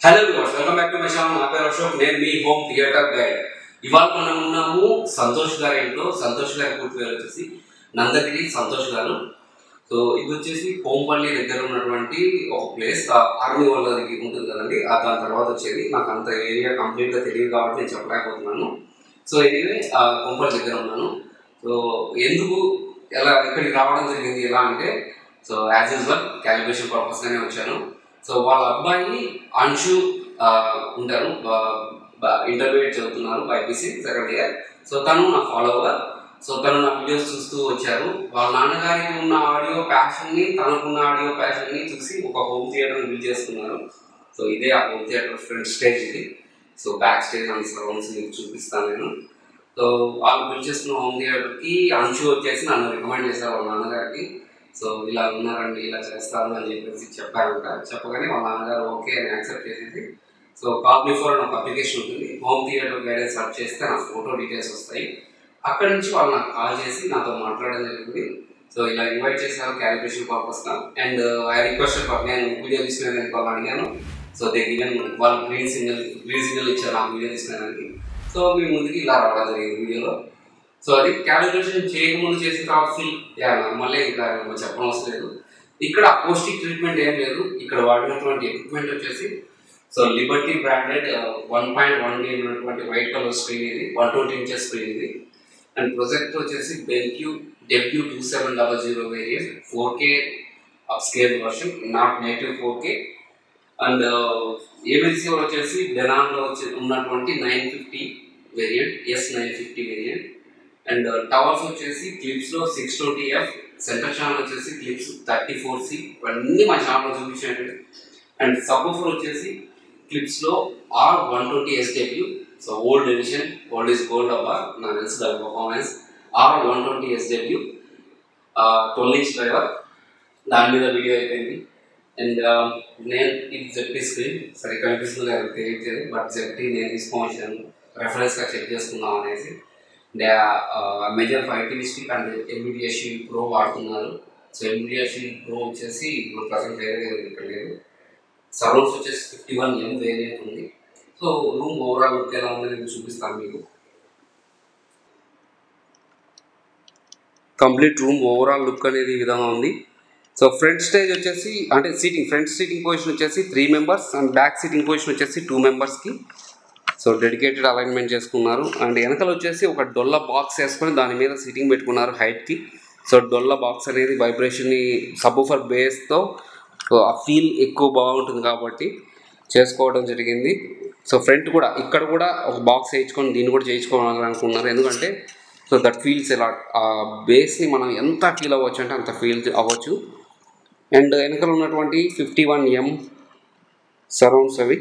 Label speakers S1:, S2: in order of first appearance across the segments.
S1: Hello viewers welcome back to my channel నా పేరు అశోక్ నేను మీ హోమ్ థియేటర్ గైడ్ ఇవాళ మనం ఉన్నాము సంతోష్ గారి ఇంట్లో సంతోష్ గారి పూర్తి పేరు వచ్చేసి నందగిరి సంతోష్ గారు సో ఇది వచ్చేసి కోంపల్లి దగ్గర ఉన్నటువంటి ఒక ప్లేస్ ఆర్మీ వాళ్ళకి ఉంటుంది కదండి ఆ దాని తర్వాత వచ్చేది నాకు అంత ఏరియా కంప్లీట్గా తెలియదు కాబట్టి నేను చెప్పలేకపోతున్నాను సో ఎనీవే కోంపల్లి దగ్గర ఉన్నాను సో ఎందుకు ఎలా ఇక్కడికి రావడం జరిగింది ఎలా అంటే సో యాజ్ యూజువల్ క్యాలిబ్రేషన్ పర్పస్గానే వచ్చాను సో వాళ్ళ అబ్బాయి అంశు ఆ, ఉంటారు ఇంటర్మీడియట్ చదువుతున్నారు బైపీసీ సెకండ్ ఇయర్ సో తను నా ఫాలోవర్ సో తను నా వీడియోస్ చూస్తూ వచ్చారు వాళ్ళ నాన్నగారికి ఉన్న ఆడియో ప్యాషన్ని తనకున్న ఆడియో ప్యాషన్ని చూసి ఒక హోమ్ థియేటర్ బిల్డ్ చేసుకున్నారు సో ఇదే ఆ హోమ్ థియేటర్ ఫ్రంట్ స్టేజ్ ఇది so back stage and surrounds మీకు చూపిస్తాను నేను సో వాళ్ళు బిల్డ్ చేసుకున్న హోమ్ థియేటర్కి అంశు వచ్చేసి నన్ను రికమెండ్ చేశారు వాళ్ళ నాన్నగారికి సో ఇలా ఉన్నారండి ఇలా చేస్తారు అని చెప్పేసి చెప్పారంట చెప్పగానే వాళ్ళ నాన్నగారు ఓకే అని యాక్సెప్ట్ చేసేసి సో కాల్ బిఫోర్ అని ఒక అప్లికేషన్ ఉంటుంది హోమ్ థియేటర్ గైడెన్స్ సెర్చ్ చేస్తే నా ఫోటో డీటెయిల్స్ వస్తాయి అక్కడి నుంచి వాళ్ళు నాకు కాల్ చేసి నాతో మాట్లాడడం జరిగింది సో ఇలా ఇన్వైట్ చేశారు క్యాలిబ్రేషన్ పర్పస్గా అండ్ ఐ రిక్వెస్ట్ నేను వీడియో తీసుకునేదానికి వాళ్ళు అడిగాను సో దే గివెన్ వాళ్ళు గ్రీన్ సిగ్నల్ గ్రీన్ సిగ్నల్ ఇచ్చారు నాకు వీడియో తీసుకునేదానికి సో మీ ముందుకి ఇలా రావడం జరిగింది వీడియోలో సో అది క్యాలిక్యులేషన్ చేయకముందు చేసిన తర్వాత ఫీల్ యా మళ్ళీ ఇంకా చెప్పడం అవసరం లేదు ఇక్కడ అపోస్టిక్ ట్రీట్మెంట్ ఏం లేదు ఇక్కడ వాడినటువంటి ఎక్విప్మెంట్ వచ్చేసి so Liberty branded one point one ఉన్నటువంటి వైట్ కలర్ స్క్రీన్ ఇది వన్ ట్వంటీ ఇంచెస్ స్క్రీన్ ఇది అండ్ ప్రొజెక్ట్ వచ్చేసి BenQ W two seven double zero variant four K upscale version not native four K and ABC వచ్చేసి డెనాన్లో వచ్చి ఉన్నటువంటి nine fifty variant S nine fifty variant and towers వచ్చేసి క్లిప్స్లో six twenty F centre channel వచ్చేసి Klipsch thirty four C ఇవన్నీ మా ఛానల్లో చూపించాడు అండ్ సబ్ఫర్ వచ్చేసి క్లిప్స్లో R one twenty SW so old edition old is gold అబ్బా నాకు తెలుసు దాని performance R one twenty SW twelve inch driver దాని మీద వీడియో అయిపోయింది అండ్ నేను ఇది జెప్టీ స్క్రీన్ సరే కనిపిస్తుంది కదా తెలియట్లేదు బట్ జెప్టీ నేను తీసుకొని వచ్చాను రెఫరెన్స్గా చెక్ చేసుకుందాం అనేసి major five TV stick and Nvidia Shield Pro వాడుతున్నారు సో ఎంబీడియా షీల్డ్ ప్రో వచ్చేసి ఇప్పుడు ప్రజెంట్ వేరే లేదు ఇక్కడ లేదు సరౌండ్స్ వచ్చేసి ఫిఫ్టీ వన్ ఎం వేరియంట్ ఉంది సో రూమ్ ఓవరాల్ లుక్ ఎలా ఉందని నేను చూపిస్తాను మీకు కంప్లీట్ రూమ్ ఓవరాల్ లుక్ అనేది ఈ విధంగా ఉంది సో ఫ్రంట్ స్టేజ్ వచ్చేసి అంటే సీటింగ్ ఫ్రంట్ సీటింగ్ పొజిషన్ వచ్చేసి three members and back seating position వచ్చేసి టూ మెంబర్స్కి సో డెడికేటెడ్ అలైన్మెంట్ చేసుకున్నారు అండ్ వెనకాల వచ్చేసి ఒక డొల్ల బాక్స్ వేసుకొని దాని మీద సీటింగ్ పెట్టుకున్నారు హైట్కి సో డొల్ల బాక్స్ అనేది వైబ్రేషన్ని సబ్బుఫర్ బేస్తో ఆ ఫీల్ ఎక్కువ బాగుంటుంది కాబట్టి చేసుకోవడం జరిగింది సో ఫ్రంట్ కూడా ఇక్కడ కూడా ఒక బాక్స్ వేయించుకొని దీన్ని కూడా చేయించుకోవాలనుకున్నారు ఎందుకంటే సో దట్ ఫీల్స్ ఎలా ఆ బేస్ని మనం ఎంత ఫీల్ అవ్వచ్చు అంటే అంత ఫీల్ అవ్వచ్చు అండ్ వెనకాల ఉన్నటువంటి ఫిఫ్టీ వన్ ఎం సరౌండ్స్ అవి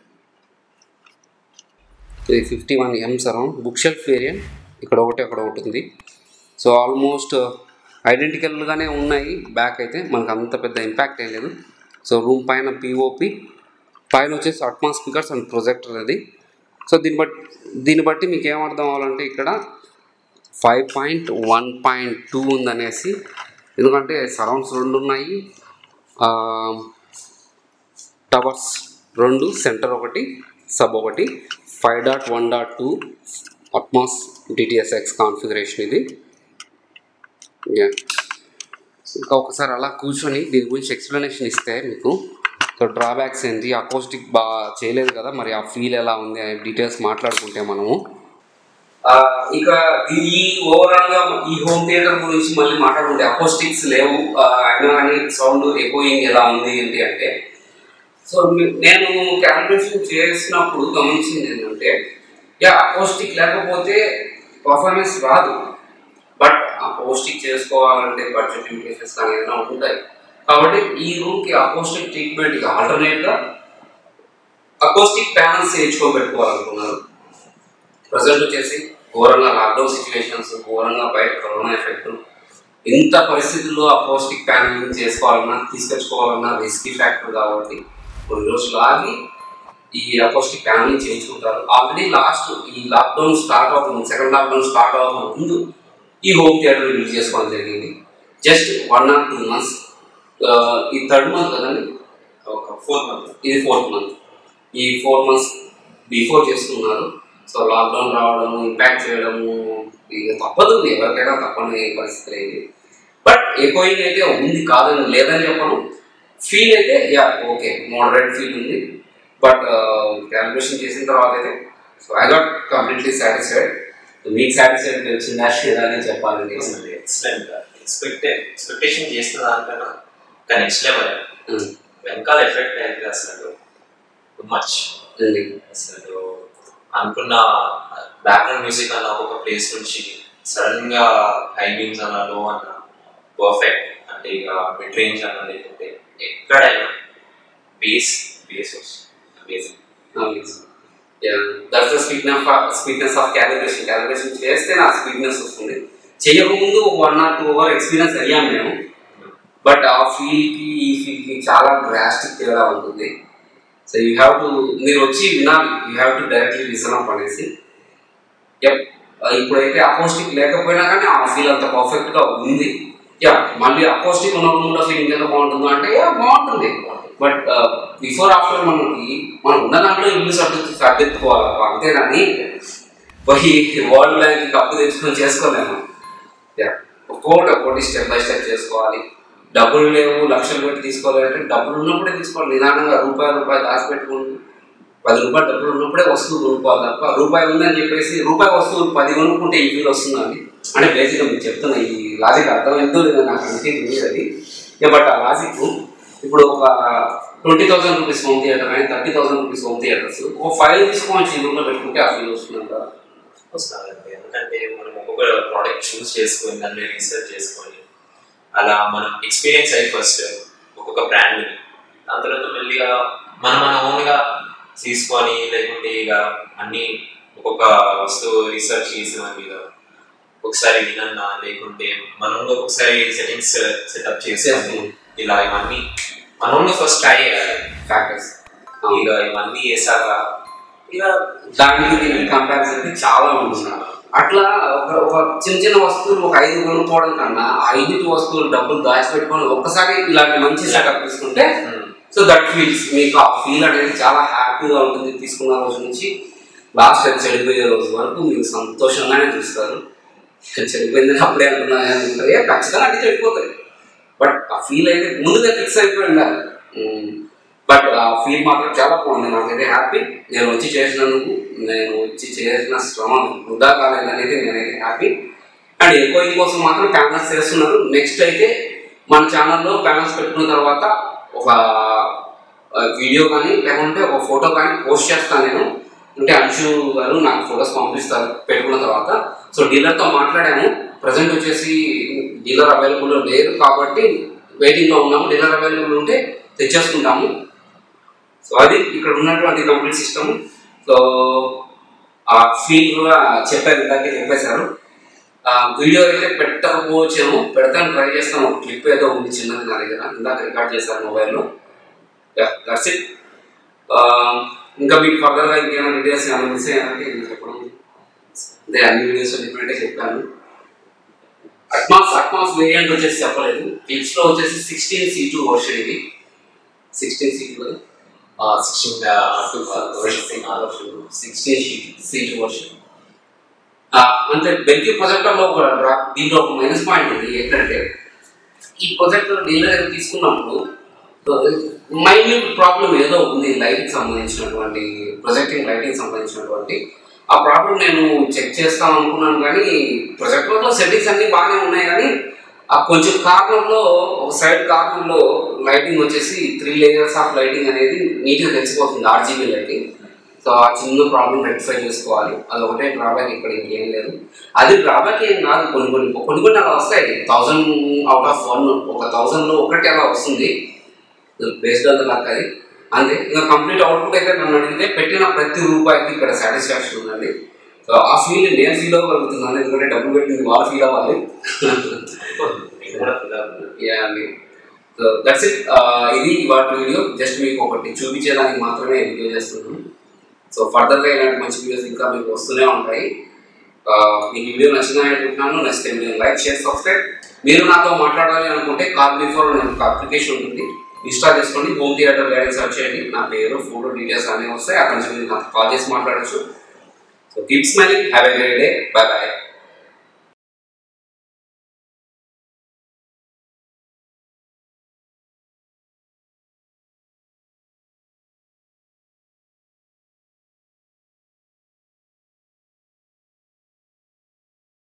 S1: ఇది fifty one M surround bookshelf variant ఇక్కడ ఒకటి అక్కడ ఒకటి ఉంది సో ఆల్మోస్ట్ ఐడెంటికల్గానే ఉన్నాయి బ్యాక్ అయితే మనకు అంత పెద్ద ఇంపాక్ట్ ఏం లేదు సో రూమ్ పైన పిఓపి పైన వచ్చేసి అట్మా స్పీకర్స్ అండ్ ప్రొజెక్టర్ అది సో దీన్ని బట్టి దీన్ని బట్టి మీకు ఏమర్థం అవ్వాలంటే ఇక్కడ five point one point two ఉందనేసి ఎందుకంటే సరౌండ్స్ రెండు ఉన్నాయి టవర్స్ రెండు సెంటర్ ఒకటి సబ్ ఒకటి five dot one dot two Atmos DTSX configuration ఇది యా ఇంకా ఒకసారి అలా కూర్చొని దీని గురించి ఎక్స్ప్లెనేషన్ ఇస్తే మీకు సో డ్రాబ్యాక్స్ ఏంటి అకోస్టిక్ బాగా చేయలేదు కదా మరి ఆ ఫీల్ ఎలా ఉంది అనే డీటెయిల్స్ మాట్లాడుకుంటే మనము ఇక ఈ ఓవరాల్ గా ఈ హోమ్ థియేటర్ గురించి మళ్ళీ మాట్లాడుకుంటే అకోస్టిక్స్ లేవు ఆ, అయినా కానీ సౌండ్ ఎకోయింగ్ ఎలా ఉంది ఏంటి అంటే సో మీ- నేను క్యాలిక్యులేషన్ చేసినప్పుడు గమనించింది ఏంటంటే యా అకోస్టిక్ లేకపోతే పర్ఫార్మెన్స్ రాదు బట్ అకోస్టిక్ చేసుకోవాలంటే బడ్జెట్ లిమిటేషన్స్ కానీ ఏదైనా ఉంటాయి కాబట్టి ఈ రూమ్కి అకోస్టిక్ ట్రీట్మెంట్కి ఆల్టర్నేట్గా అకోస్టిక్ ప్యానల్స్ చేయించుకోబెట్టుకోవాలనుకున్నారు ప్రజెంట్ వచ్చేసి ఘోరంగా లాక్డౌన్ సిచ్యువేషన్స్ ఘోరంగా బయట కరోనా ఎఫెక్ట్ ఇంత పరిస్థితుల్లో ఆ పౌష్టిక్ ప్యానలింగ్ చేసుకోవాలన్నా తీసుకొచ్చుకోవాలన్నా రిస్కీ ఫ్యాక్టర్ కాబట్టి కొన్ని రోజులు ఆగి ఈ అపోస్టిక్ ప్యానలింగ్ చేయించుకుంటారు ఆల్రెడీ లాస్ట్ ఈ లాక్డౌన్ స్టార్ట్ అవుతుంది సెకండ్ లాక్డౌన్ స్టార్ట్ అవ్వక ముందు ఈ హోమ్ థియేటర్ రిలీజ్ చేసుకోవడం జరిగింది just one or two months ఈ థర్డ్ మంత్ కదండి
S2: ఒక ఫోర్ మంత్
S1: ఇది ఫోర్త్ మంత్ ఈ ఫోర్ మంత్స్ బిఫోర్ చేస్తున్నారు సో లాక్డౌన్ రావడము ఇంపాక్ట్ చేయడము ఇక తప్పదు ఎవరికైనా తప్పని పరిస్థితి ఇది బట్ ఎకోయింగ్ అయితే ఉంది కాదని లేదని చెప్పను ఫీల్ అయితే యా ఓకే మోడరేట్ ఫీల్ ఉంది బట్ క్యాలిక్యులేషన్ చేసిన తర్వాత అయితే so I got completely satisfied మీకు సాటిస్ఫైడ్ వచ్చిందా లేదా అని చెప్పాలండి
S2: ఎక్సలెంట్ ఎక్స్పెక్ట్ ఎక్స్పెక్టేషన్ చేసిన దానికన్నా ఒక నెక్స్ట్ లెవెల్
S1: ఉమ్,
S2: వెనకాల ఎఫెక్ట్ అయితే అసలు మచ్
S1: ఉంది.
S2: అసలు అనుకున్న బ్యాక్గ్రౌండ్ మ్యూజిక్ అన్న ఒక ప్లేస్ నుంచి సడన్ గా హై బీమ్స్ అన్న లో అన్న పర్ఫెక్ట్ అంటే ఇక మిడ్ రేంజ్ అన్న లేకుంటే ఎక్కడైనా bass bass amazing
S1: that's the sweetness sweetness of calculation calculation చేస్తే నా స్వీట్నెస్ వస్తుంది చేయకముందు one or two hour experience అయ్యాం మేము బట్ ఆ ఫీల్కి ఈ ఫీల్కి చాలా డ్రాస్టిక్ తేడా ఉంటుంది సో యూ హ్యావ్ టు మీరు వచ్చి వినాలి you have to directly listen up అనేసి యప్ ఇప్పుడైతే అపోస్టిక్ లేకపోయినా కానీ ఆ ఫీల్ అంత పర్ఫెక్ట్గా ఉంది యా మళ్ళీ అపోస్టిక్ ఉన్నప్పుడు కూడా ఫీలింగ్ ఎంత బాగుంటుందో అంటే యా బాగుంటుంది బట్ బిఫోర్ ఆఫ్టర్ మనకి మనం ఉన్న దాంట్లో ఇల్లు సర్దు సర్దెత్తుకోవాలి అంతేగాని పోయి వరల్డ్ బ్యాంక్ అప్పు తెచ్చుకొని చేసుకోలేము యా ఒక్కొక్కటి ఒక్కొక్కటి స్టెప్ బై స్టెప్ చేసుకోవాలి డబ్బులు లేవు లక్షలు పెట్టి తీసుకోవాలంటే డబ్బులు ఉన్నప్పుడే తీసుకోవాలి నిదానంగా రూపాయి రూపాయి దాచి పెట్టుకుంటూ పది రూపాయలు డబ్బులు ఉన్నప్పుడే వస్తువు కొనుక్కోవాలి తప్ప రూపాయి ఉందని చెప్పేసి రూపాయి వస్తువు పది కొనుక్కుంటే ఈ ఫీల్ వస్తుందండి అంటే బేసిక్గా మీకు చెప్తున్నా ఈ లాజిక్ అర్థమైందో లేదో నాకు అందుకే తెలియదు అది ఇక బట్ ఆ లాజిక్ ఇప్పుడు ఒక twenty thousand rupees home theatre కానీ thirty thousand rupees home theatres ఒక ఫైవ్ తీసుకొని ఈ రూమ్లో పెట్టుకుంటే ఆ ఫీల్ వస్తుంది కదా
S2: వస్తుందండి ఎందుకంటే మనం ఒక్కొక్క ప్రోడక్ట్ చూస్ చేసుకొని దాన్ని రీసెర్చ్ చేసుకొని అలా మనం ఎక్స్పీరియన్స్ అయ్యి ఫస్ట్ ఒక్కొక్క బ్రాండ్ని దాని తర్వాత మెల్లిగా మనం మన ఓన్గా తీసుకొని లేకుంటే ఇక అన్ని ఒక్కొక్క వస్తువు రీసెర్చ్ చేసిన దాని మీద ఒకసారి వినన్నా లేకుంటే మనం ఒక్కొక్కసారి సెట్టింగ్స్ సెటప్ చేసుకొని ఇలా ఇవన్నీ మనం ఫస్ట్ ట్రై చేయాలి
S1: ఫ్యాక్టర్స్
S2: ఇక ఇవన్నీ చేశాక ఇక
S1: దానికి దీనికి కంపారిజన్ చాలా ఉంటుంది అట్లా ఒక ఒక చిన్న చిన్న వస్తువులు ఒక ఐదు కొనుక్కోవడం కన్నా ఆ ఐదు వస్తువులు డబ్బులు దాచిపెట్టుకొని ఒక్కసారి ఇలాంటి మంచి సెటప్ తీసుకుంటే
S2: ఉమ్,
S1: సో దట్ ఫీల్స్ మీకు ఆ ఫీల్ అనేది చాలా హ్యాపీగా ఉంటుంది తీసుకున్న రోజు నుంచి లాస్ట్ అది చెడిపోయే రోజు వరకు మీరు సంతోషంగానే చూస్తారు చెడిపోయిందని అప్పుడే అంటున్నా అనుకుంటారు ఏ, ఖచ్చితంగా అది చెడిపోతాయి బట్ ఆ ఫీల్ అయితే ముందుగా ఫిక్స్ అయిపోయి ఉండాలి బట్ ఆ ఫీల్ మాత్రం చాలా బాగుంది నాకైతే హ్యాపీ నేను వచ్చి చేసినందుకు నేను వచ్చి చేసిన శ్రమ వృధా కాలేదనేది నేనైతే హ్యాపీ అండ్ ఎక్కువ కోసం మాత్రం ప్యానల్స్ చేస్తున్నారు నెక్స్ట్ అయితే మన ఛానల్లో ప్యానల్స్ పెట్టుకున్న తర్వాత ఒక వీడియో కానీ లేకుంటే ఒక ఫోటో కానీ పోస్ట్ చేస్తాను నేను అంటే అంశు గారు నాకు ఫొటోస్ పంపిస్తారు పెట్టుకున్న తర్వాత సో డీలర్తో మాట్లాడాము ప్రజెంట్ వచ్చేసి డీలర్ అవైలబుల్ లేరు కాబట్టి వెయిటింగ్లో ఉన్నాము డీలర్ అవైలబుల్ ఉంటే తెచ్చేసుకుంటాము సో అది ఇక్కడ ఉన్నటువంటి కంప్లీట్ సిస్టమ్ సో ఆ ఫీల్ కూడా చెప్పారు ఇందాకే చెప్పేశారు ఆ వీడియో అయితే పెట్టకపోవచ్చేమో పెడతాను ట్రై చేస్తాను ఒక క్లిప్ ఏదో ఉంది చిన్నది నా దగ్గర ఇందాక రికార్డ్ చేశాను మొబైల్లో దట్స్ ఇట్ ఇంకా మీకు ఫర్దర్గా ఇంకేమైనా వీడియోస్ ఏమైనా మిస్ అయ్యారంటే నేను చెప్పడం అదే అన్ని వీడియోస్ చెప్పినట్టే చెప్పాను అట్మాస్ అట్మాస్ వేరియంట్ వచ్చేసి చెప్పలేదు లో వచ్చేసి సిక్స్టీన్ సీ టూ వర్షన్ ఇది sixteen C two
S2: sixteen
S1: sixteen seat version అంటే బెంకి ప్రొజెక్టర్లో ఒక డ్రా- దీంట్లో ఒక మైనస్ పాయింట్ ఉంది ఏంటంటే ఈ ప్రొజెక్టర్ డీలర్ తీసుకున్నప్పుడు మైన్యూట్ ప్రాబ్లం ఏదో ఉంది లైట్కి సంబంధించినటువంటి ప్రొజెక్టింగ్ లైటింగ్ సంబంధించినటువంటి ఆ ప్రాబ్లం నేను చెక్ చేస్తాం అనుకున్నాను కానీ ప్రొజెక్టర్లో సెట్టింగ్స్ అన్నీ బాగానే ఉన్నాయి కానీ ఆ కొంచెం కార్నర్లో ఒక సైడ్ కార్నర్లో లైటింగ్ వచ్చేసి త్రీ లేయర్స్ ఆఫ్ లైటింగ్ అనేది నీట్గా తెలిసిపోతుంది ఆర్జీబీ లైటింగ్ సో ఆ చిన్న ప్రాబ్లం రెక్టిఫై చేసుకోవాలి అది ఒకటే డ్రాబ్యాక్ ఇక్కడ ఇంకేం లేదు అది డ్రాబ్యాక్ ఏం కాదు కొన్ని కొన్ని కొన్ని కొన్ని అలా వస్తాయి థౌజండ్ అవుట్ ఆఫ్ వన్ ఒక థౌజండ్లో ఒకటి అలా వస్తుంది బేస్డ్ ఆన్ ద లక్ అది అంతే ఇంకా కంప్లీట్ అవుట్పుట్ అయితే నన్ను అడిగితే పెట్టిన ప్రతి రూపాయికి ఇక్కడ సాటిస్ఫాక్షన్ ఉందండి సో ఆ ఫీల్ నేను ఫీల్ అవ్వగలుగుతున్నాను ఎందుకంటే డబ్బులు పెట్టింది వాళ్ళు ఫీల్ అవ్వాలి యా అండి సో దట్స్ ఇట్ ఇది వాటి వీడియో జస్ట్ మీకు ఒకటి చూపించేదానికి మాత్రమే వీడియో చేస్తున్నాను సో ఫర్దర్గా ఇలాంటి మంచి వీడియోస్ ఇంకా మీకు వస్తూనే ఉంటాయి ఆ, మీకు ఈ వీడియో నచ్చిందని అనుకుంటున్నాను నచ్చితే మీరు లైక్ షేర్ సబ్స్క్రైబ్ మీరు నాతో మాట్లాడాలి అనుకుంటే కాల్ బిఫోర్ ఒక అప్లికేషన్ ఉంటుంది ఇన్స్టాల్ చేసుకోండి హోమ్ థియేటర్ గైడెన్స్ సెర్చ్ చేయండి నా పేరు ఫోటో డీటెయిల్స్ అన్నీ వస్తాయి అక్కడ నుంచి మీరు నాకు కాల్ చేసి మాట్లాడచ్చు so keep smiling have a great day bye bye